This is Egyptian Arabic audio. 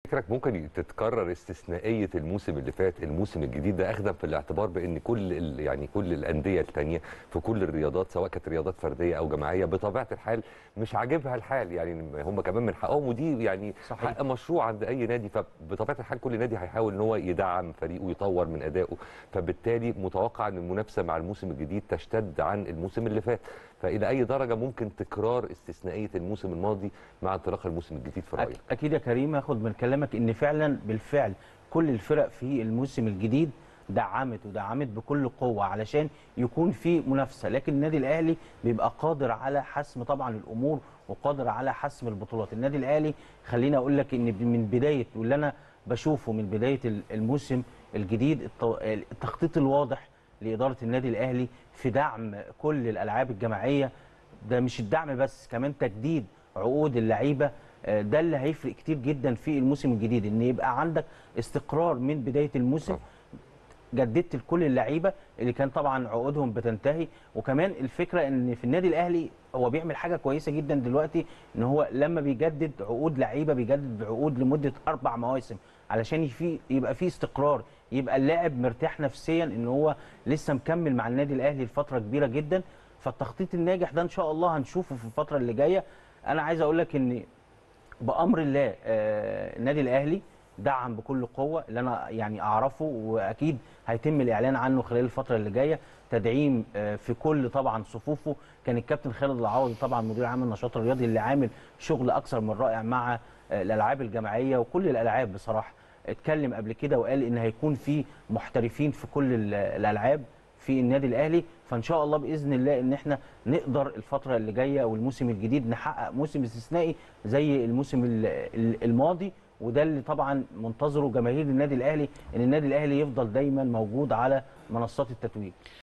فكرك ممكن تتكرر استثنائيه الموسم اللي فات الموسم الجديد ده اخذا في الاعتبار بان كل ال- يعني كل الانديه الثانيه في كل الرياضات سواء كانت رياضات فرديه او جماعيه بطبيعه الحال مش عاجبها الحال يعني هم كمان من حقهم ودي يعني صحيح. حق مشروع عند اي نادي فبطبيعه الحال كل نادي هيحاول ان هو يدعم فريقه ويطور من ادائه فبالتالي متوقع ان المنافسه مع الموسم الجديد تشتد عن الموسم اللي فات فالى اي درجه ممكن تكرار استثنائيه الموسم الماضي مع انطلاق الموسم الجديد في رايك أك- اكيد يا كريم هاخد من كلامك ان فعلا بالفعل كل الفرق في الموسم الجديد دعمت ودعمت بكل قوه علشان يكون في منافسه لكن النادي الاهلي بيبقى قادر على حسم طبعا الامور وقادر على حسم البطولات النادي الاهلي خليني اقول لك ان من بدايه واللي انا بشوفه من بدايه ال- الموسم الجديد الت- التخطيط الواضح لاداره النادي الاهلي في دعم كل الالعاب الجماعيه ده مش الدعم بس كمان تجديد عقود اللعيبه آه، ده اللي هيفرق كتير جدا في الموسم الجديد ان يبقى عندك استقرار من بدايه الموسم طبعا. جددت لكل اللعيبه اللي كان طبعا عقودهم بتنتهي وكمان الفكره ان في النادي الاهلي هو بيعمل حاجه كويسه جدا دلوقتي ان هو لما بيجدد عقود لعيبه بيجدد بعقود لمده اربع مواسم علشان في يبقى في استقرار يبقى اللاعب مرتاح نفسيا ان هو لسه مكمل مع النادي الاهلي لفتره كبيره جدا فالتخطيط الناجح ده ان شاء الله هنشوفه في الفتره اللي جايه انا عايز اقول لك ان بامر الله آه، النادي الاهلي دعم بكل قوه اللي انا يعني اعرفه واكيد هيتم الاعلان عنه خلال الفتره اللي جايه تدعيم آه، في كل طبعا صفوفه كان الكابتن خالد العوضي طبعا مدير عام النشاط الرياضي اللي عامل شغل اكثر من رائع مع آه، الالعاب الجماعيه وكل الالعاب بصراحه اتكلم قبل كده وقال ان هيكون في محترفين في كل ال- الالعاب في النادي الاهلي فان شاء الله باذن الله ان احنا نقدر الفتره اللي جايه والموسم الجديد نحقق موسم استثنائي زي الموسم ال- ال- الماضي وده اللي طبعا منتظره جماهير النادي الاهلي ان النادي الاهلي يفضل دايما موجود على منصات التتويج